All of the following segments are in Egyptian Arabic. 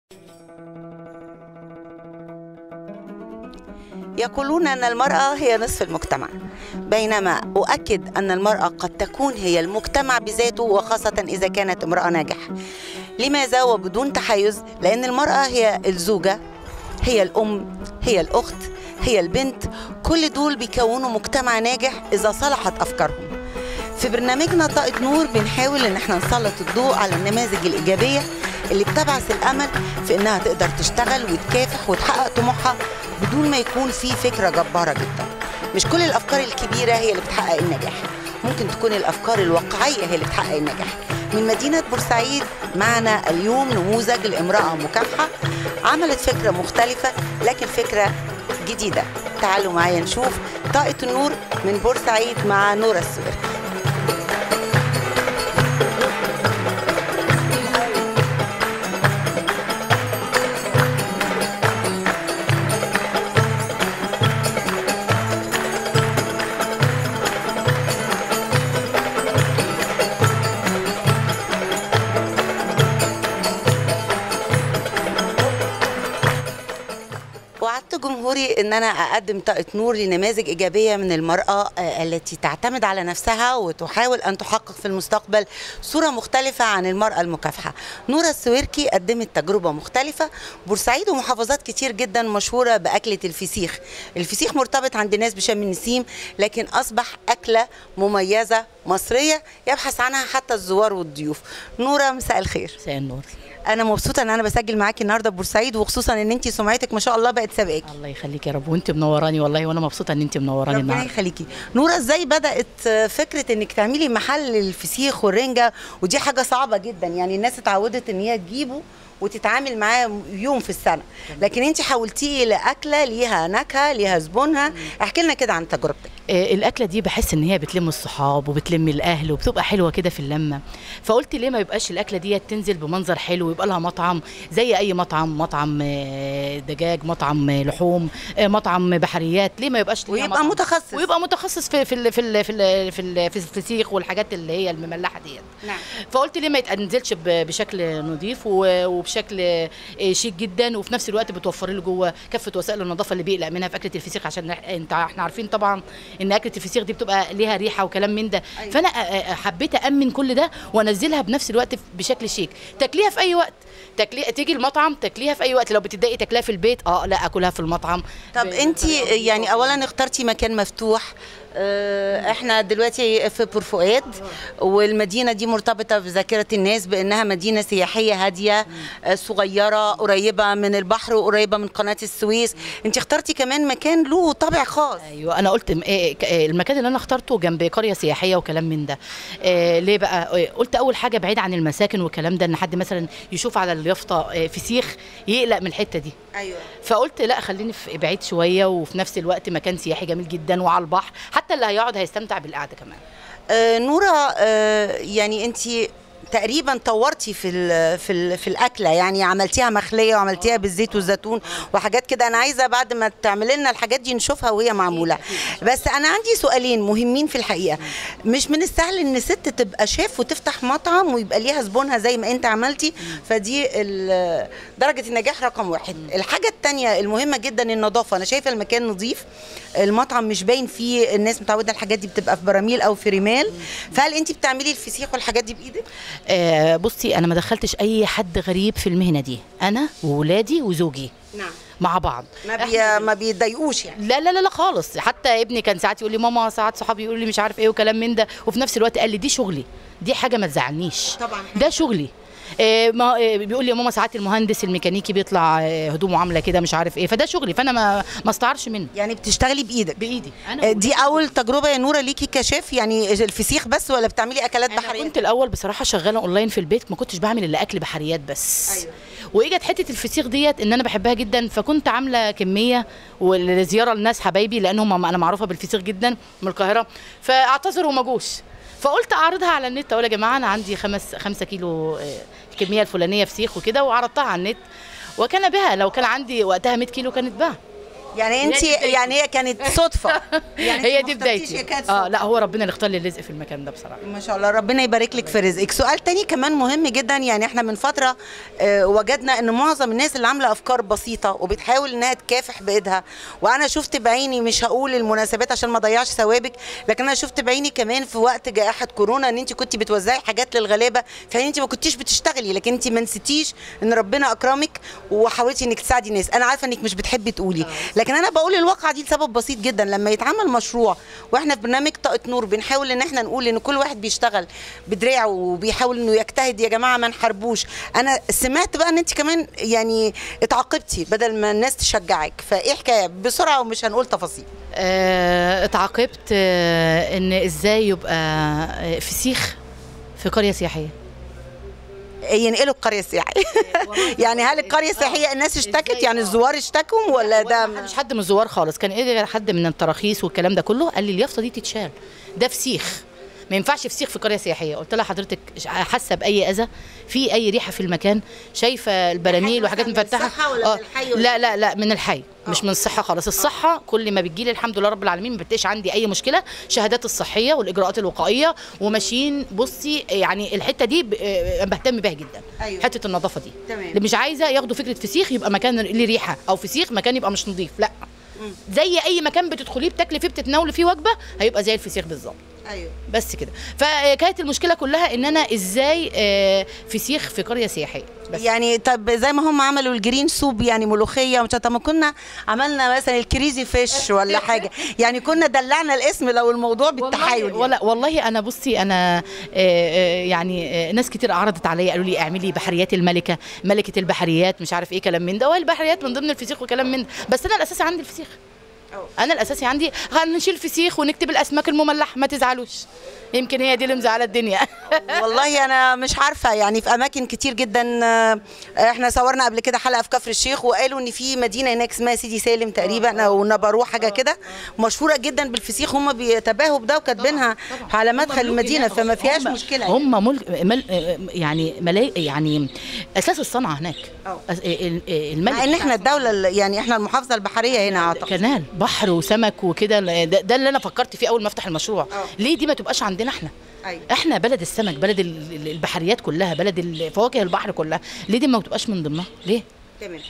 يقولون أن المرأة هي نصف المجتمع بينما أؤكد أن المرأة قد تكون هي المجتمع بذاته وخاصة إذا كانت امرأة ناجحة لماذا وبدون تحيز لأن المرأة هي الزوجة هي الأم هي الأخت هي البنت كل دول بيكونوا مجتمع ناجح إذا صلحت أفكارهم في برنامجنا طاقة نور بنحاول ان احنا نسلط الضوء على النماذج الإيجابية اللي بتبعث الأمل في انها تقدر تشتغل وتكافح وتحقق طموحها بدون ما يكون في فكرة جبارة جدا مش كل الأفكار الكبيرة هي اللي بتحقق النجاح ممكن تكون الأفكار الواقعية هي اللي بتحقق النجاح من مدينة بورسعيد معنا اليوم نموذج لامرأة مكافحة عملت فكرة مختلفة لكن فكرة جديدة تعالوا معايا نشوف طاقة النور من بورسعيد مع نورة السويركي وعدت جمهوري ان انا اقدم طاقه نور لنماذج ايجابيه من المراه آه، التي تعتمد على نفسها وتحاول ان تحقق في المستقبل صوره مختلفه عن المراه المكافحه. نورة السويركي قدمت تجربه مختلفه بورسعيد ومحافظات كتير جدا مشهوره باكله الفسيخ. الفسيخ مرتبط عند ناس بشم النسيم لكن اصبح اكله مميزه مصريه يبحث عنها حتى الزوار والضيوف. نوره مساء الخير. مساء النور انا مبسوطه ان انا بسجل معاكي النهارده بورسعيد وخصوصا ان انت سمعتك ما شاء الله بقت سابقاكي الله يخليك يا رب وانت منوراني والله وانا مبسوطه ان انت منوراني ربنا النهارده يخليكي نوره ازاي بدات فكره انك تعملي محل الفسيخ والرنجه ودي حاجه صعبه جدا يعني الناس اتعودت ان هي تجيبه وتتعامل معاه يوم في السنه لكن انت حولتيه لاكله ليها نكهه ليها زبونها احكي لنا كده عن تجربتك آه، الاكله دي بحس ان هي بتلم الصحاب وبتلم الاهل وبتبقى حلوه كده في اللمه فقلت ليه ما يبقاش الاكله دي تنزل بمنظر حلو ويبقى لها مطعم زي اي مطعم مطعم آه، دجاج مطعم آه، لحوم آه، مطعم بحريات ليه ما يبقاش ليها ويبقى مطعم؟ متخصص. ويبقى متخصص في في ال- في ال- في ال- في ال- في الفسيخ والحاجات اللي هي المملحه ديت نعم فقلت ليه ما يتنزلش ب- بشكل نظيف و- وبشكل آه، شيك جدا وفي نفس الوقت بتوفر له جوه كافه وسائل النظافه اللي بيقلق منها في اكله الفسيخ عشان نح- انت احنا عارفين طبعا ان اكله الفسيخ دي بتبقى ليها ريحه وكلام من ده أيوة. فانا آه، آه، حبيت امن كل ده وانزلها بنفس الوقت بشكل شيك تاكليها في اي وقت تاكلي تيجي المطعم تاكليها في اي وقت لو بتضايقي تاكليها في البيت اه لا اكلها في المطعم طب ب- انت بطريقة يعني نظيفة. اولا اخترتي مكان مفتوح اه، احنا دلوقتي في بور فؤاد والمدينه دي مرتبطه بذاكره الناس بانها مدينه سياحيه هاديه اه، صغيره قريبه من البحر وقريبه من قناه السويس انت اخترتي كمان مكان له طابع خاص ايوه انا قلت م- إيه ك- إيه المكان اللي انا اخترته جنب قريه سياحيه وكلام من ده إيه ليه بقى إيه قلت اول حاجه بعيد عن المساكن والكلام ده ان حد مثلا يشوف على اليافطه إيه فسيخ يقلق من الحته دي ايوه فقلت لا خليني في بعيد شويه وفي نفس الوقت مكان سياحي جميل جدا وعلى البحر حتى اللي هيقعد هيستمتع بالقعده كمان اه، نوره اه، يعني انت تقريبا طورتي في ال في ال في الاكله يعني عملتيها مخليه وعملتيها بالزيت والزيتون وحاجات كده انا عايزه بعد ما تعملي لنا الحاجات دي نشوفها وهي معموله بس انا عندي سؤالين مهمين في الحقيقه مش من السهل ان ست تبقى شيف وتفتح مطعم ويبقى ليها زبونها زي ما انت عملتي فدي ال- درجه النجاح رقم واحد الحاجه الثانيه المهمه جدا النظافه انا شايفه المكان نظيف المطعم مش باين فيه الناس متعوده الحاجات دي بتبقى في براميل او في رمال فهل انت بتعملي الفسيخ والحاجات دي بايدك آه بصي انا ما دخلتش اي حد غريب في المهنه دي انا وولادي وزوجي نعم مع بعض ما إحنا بي ما بيتضايقوش يعني لا لا لا لا خالص حتى ابني كان ساعات يقول لي ماما ساعات صحابي يقولوا لي مش عارف ايه وكلام من ده وفي نفس الوقت قال لي دي شغلي دي حاجه ما تزعلنيش طبعاً. ده شغلي إيه ما إيه بيقول لي يا ماما ساعات المهندس الميكانيكي بيطلع إيه هدومه عامله كده مش عارف ايه فده شغلي فانا ما ما استعرش منه يعني بتشتغلي بايدك بايدي آه، دي اول تجربه يا نوره ليكي كشيف يعني الفسيخ بس ولا بتعملي اكلات انا بحريه كنت الاول بصراحه شغاله اونلاين في البيت ما كنتش بعمل الا اكل بحريات بس أيوة. واجت حته الفسيخ ديت ان انا بحبها جدا فكنت عامله كميه ولزياره لناس حبايبي لانهم انا معروفه بالفسيخ جدا من القاهره فاعتذروا وما جوش فقلت اعرضها على النت اقول يا جماعه انا عندي خمس خمسة كيلو آه، الكميه الفلانيه فسيخ وكده وعرضتها على النت وكان بها لو كان عندي وقتها 100 كيلو كانت بها يعني انت هي دي بدايتي. يعني هي كانت صدفه يعني هي انت دي ما اخترتيش، بدايتي هي كانت اه صدفة. لا هو ربنا اللي اختار لي الرزق في المكان ده بصراحه ما شاء الله ربنا يبارك لك في رزقك سؤال تاني كمان مهم جدا يعني احنا من فترة آه، وجدنا ان معظم الناس اللي عاملة افكار بسيطة وبتحاول انها تكافح بايدها وانا شفت بعيني مش هقول المناسبات عشان ما اضيعش ثوابك لكن انا شفت بعيني كمان في وقت جائحة كورونا ان انت كنت بتوزعي حاجات للغلابة فان انت ما كنتيش بتشتغلي لكن انت ما نسيتيش ان ربنا اكرمك وحاولتي انك تساعدي الناس انا عارفة انك مش بتحبي تقولي لكن انا بقول الواقعة دي لسبب بسيط جدا لما يتعمل مشروع واحنا في برنامج طاقة نور بنحاول ان احنا نقول ان كل واحد بيشتغل بدراعه وبيحاول انه يجتهد يا جماعه ما نحاربوش انا سمعت بقى ان انت كمان يعني اتعاقبتي بدل ما الناس تشجعك فايه حكايه بسرعه ومش هنقول تفاصيل آه، اتعاقبت آه، ان ازاي يبقى آه، فسيخ في قريه سياحيه ينقلوا القريه السياحيه يعني هل القريه السياحيه الناس اشتكت إزاي؟ يعني آه. الزوار اشتكوا ولا ده ما حدش حد من الزوار خالص كان ايه حد من التراخيص والكلام ده كله قال لي اليافطه دي تتشال ده فسيخ ما ينفعش فسيخ في قريه سياحيه قلت لها حضرتك حاسه باي اذى في اي ريحه في المكان شايفه البراميل حاجة وحاجات مثلاً من مفتحه الصحة ولا من الحي ولا لا لا لا من الحي مش من الصحه خالص الصحه كل ما بتجيلي الحمد لله رب العالمين ما بتلاقيش عندي اي مشكله شهادات الصحيه والاجراءات الوقائيه وماشيين بصي يعني الحته دي ب- آه، بهتم بيها جدا أيوة. حته النظافه دي تمام. اللي مش عايزه ياخدوا فكره فسيخ يبقى مكان ليه ريحه او فسيخ مكان يبقى مش نظيف لا زي اي مكان بتدخليه بتاكلي فيه بتتناولي فيه وجبه هيبقى زي الفسيخ بالظبط ايوه بس كده فكانت المشكله كلها ان انا ازاي آه، فسيخ في قريه سياحيه بس يعني طب زي ما هم عملوا الجرين سوب يعني ملوخيه ومش طب ما كنا عملنا مثلا الكريزي فيش ولا حاجه يعني كنا دلعنا الاسم لو الموضوع بالتحايل والله, يعني. ولا والله انا بصي انا آه، آه، يعني آه، ناس كتير عرضت عليا قالوا لي اعملي بحريات الملكه ملكه البحريات مش عارف ايه كلام من ده والبحريات من ضمن الفسيخ وكلام من ده بس انا الاساسي عندي الفسيخ انا الاساسي عندي هنشيل فسيخ ونكتب الاسماك المملحه ما تزعلوش يمكن هي دي اللي مزعله الدنيا والله انا مش عارفه يعني في اماكن كتير جدا آه، احنا صورنا قبل كده حلقه في كفر الشيخ وقالوا ان في مدينه هناك اسمها سيدي سالم تقريبا او نبروه حاجه كده مشهوره جدا بالفسيخ هم بيتباهوا بده وكاتبينها على مدخل المدينه فما فيهاش هم- مشكله يعني. هم ملك مل يعني ملاي يعني اساس الصنعه هناك أه. أس- ال- ال- الملك مع ان احنا بتاع الدوله اللي- يعني احنا المحافظه البحريه هنا اعتقد كنال بحر وسمك وكده ده, ده اللي انا فكرت فيه اول ما افتح المشروع أه. ليه دي ما تبقاش عندنا احنا أيوة. احنا بلد السمك بلد ال- ال- البحريات كلها بلد ال- فواكه البحر كلها ليه دي ما بتبقاش من ضمنها ليه تمام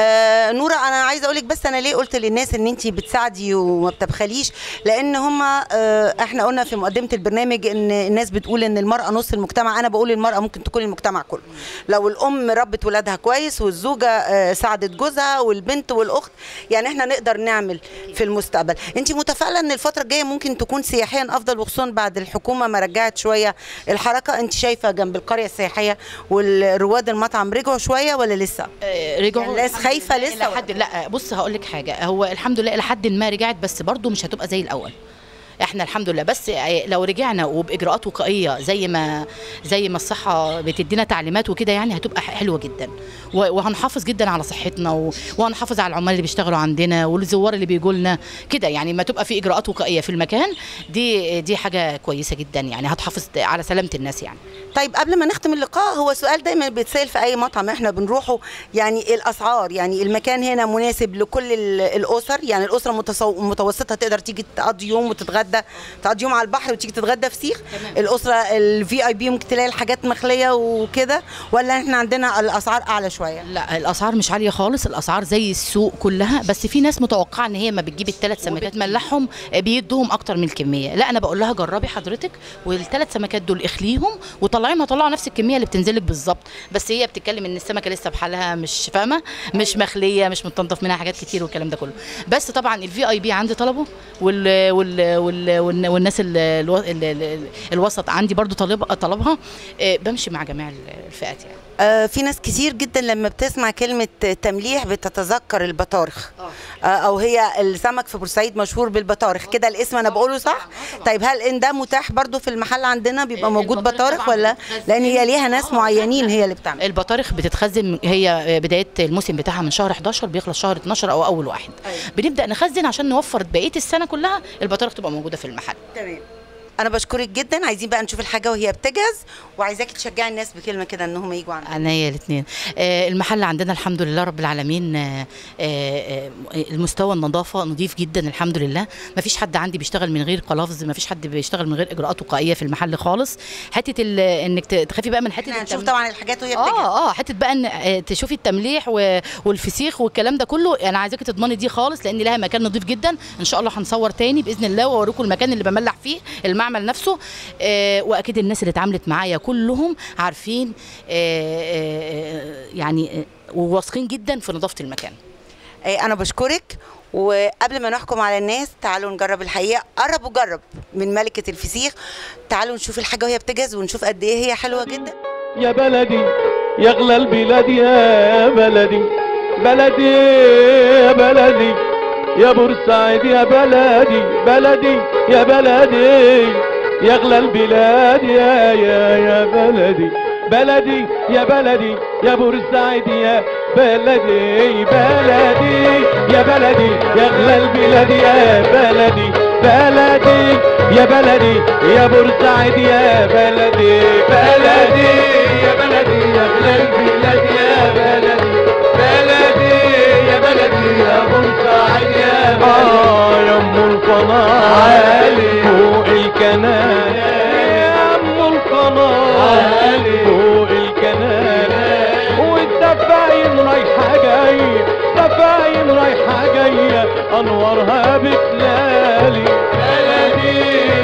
آه نوره انا عايزه اقول لك بس انا ليه قلت للناس ان انت بتساعدي وما بتبخليش لان هم آه احنا قلنا في مقدمه البرنامج ان الناس بتقول ان المراه نص المجتمع انا بقول المراه ممكن تكون المجتمع كله لو الام ربت ولادها كويس والزوجه آه ساعدت جوزها والبنت والاخت يعني احنا نقدر نعمل في المستقبل انت متفائله ان الفتره الجايه ممكن تكون سياحيا افضل وخصوصا بعد الحكومه ما رجعت شويه الحركه انت شايفه جنب القريه السياحيه والرواد المطعم رجعوا شويه ولا لسه آه، رجعوا يعني الناس الحمد خايفة لله لسه إلى ولا؟ حد لا بص هقول لك حاجه هو الحمد لله الى حد ما رجعت بس برضو مش هتبقى زي الاول احنا الحمد لله بس آه، لو رجعنا وباجراءات وقائيه زي ما زي ما الصحه بتدينا تعليمات وكده يعني هتبقى حلوه جدا و- وهنحافظ جدا على صحتنا و- وهنحافظ على العمال اللي بيشتغلوا عندنا والزوار اللي بيجوا لنا كده يعني ما تبقى في اجراءات وقائيه في المكان دي دي حاجه كويسه جدا يعني هتحافظ على سلامه الناس يعني طيب قبل ما نختم اللقاء هو سؤال دايما بيتسال في اي مطعم احنا بنروحه يعني الاسعار يعني المكان هنا مناسب لكل ال- الاسر يعني الاسره متصو- متوسطه تقدر تيجي تقضي يوم وتتغدى تقضي يوم على البحر وتيجي تتغدى فسيخ تمام. الاسره الفي اي بي ممكن تلاقي الحاجات مخليه وكده ولا احنا عندنا الاسعار اعلى شويه لا الاسعار مش عاليه خالص الاسعار زي السوق كلها بس في ناس متوقعه ان هي ما بتجيب الثلاث سمكات ملحهم بيدوهم اكتر من الكميه لا انا بقول لها جربي حضرتك والثلاث سمكات دول اخليهم وطلعيهم هطلعوا نفس الكميه اللي بتنزل لك بالظبط بس هي بتتكلم ان السمكه لسه بحالها مش فاهمه مش مخليه مش متنضف منها حاجات كتير والكلام ده كله بس طبعا الفي اي بي عندي طلبه وال وال وال وال والناس ال الو- ال- ال- الوسط عندي برضو طالب طلبها آه، بمشي مع جميع الفئات يعني آه في ناس كتير جدا لما بتسمع كلمة تمليح بتتذكر البطارخ آه او هي السمك في بورسعيد مشهور بالبطارخ كده الاسم انا بقوله صح طيب هل ان ده متاح برضو في المحل عندنا بيبقى آه، موجود البطارخ بطارخ طبعاً ولا بتتخزن. لان هي ليها ناس آه، معينين هي اللي بتعمل البطارخ بتتخزن هي بدايه الموسم بتاعها من شهر 11 بيخلص شهر 12 او اول واحد أيوة. بنبدا نخزن عشان نوفر بقيه السنه كلها البطارخ تبقى موجوده في المحل تمام انا بشكرك جدا عايزين بقى نشوف الحاجه وهي بتجهز وعايزاكي تشجعي الناس بكلمه كده انهم يجوا عندنا عينيا الاثنين المحل عندنا الحمد لله رب العالمين آه، آه، المستوى النظافه نظيف جدا الحمد لله ما فيش حد عندي بيشتغل من غير قلافز ما فيش حد بيشتغل من غير اجراءات وقائيه في المحل خالص حته ال- انك ت- تخافي بقى من حته احنا هنشوف التم- طبعا الحاجات وهي بتجهز اه اه حته بقى ان آه، تشوفي التمليح و- والفسيخ والكلام ده كله انا عايزاكي تضمني دي خالص لان لها مكان نظيف جدا ان شاء الله هنصور تاني باذن الله واوريكم المكان اللي بملح فيه المعمل نفسه آه واكيد الناس اللي اتعاملت معايا كلهم عارفين آه آه يعني آه وواثقين جدا في نظافه المكان آه، انا بشكرك وقبل ما نحكم على الناس تعالوا نجرب الحقيقه قرب وجرب من ملكه الفسيخ تعالوا نشوف الحاجه وهي بتجهز ونشوف قد ايه هي حلوه جدا يا بلدي يا اغلى البلاد يا بلدي بلدي يا بلدي يا بورسعيد يا بلدي بلدي يا بلدي يا اغلى البلاد يا يا يا بلدي بلدي يا بلدي يا بورسعيد يا بلدي بلدي يا بلدي يا اغلى البلاد يا بلدي بلدي يا بلدي يا بورسعيد يا بلدي بلدي يا بلدي يا اغلى البلاد يا بلدي بلدي يا بلدي يا بورسعيد يا بلدي اه يا ام القناه فوق الكنال يا ام القناه فوق الكنال والدفاين رايحه جايه دفاين رايحه جايه انوارها بتلالي بلدي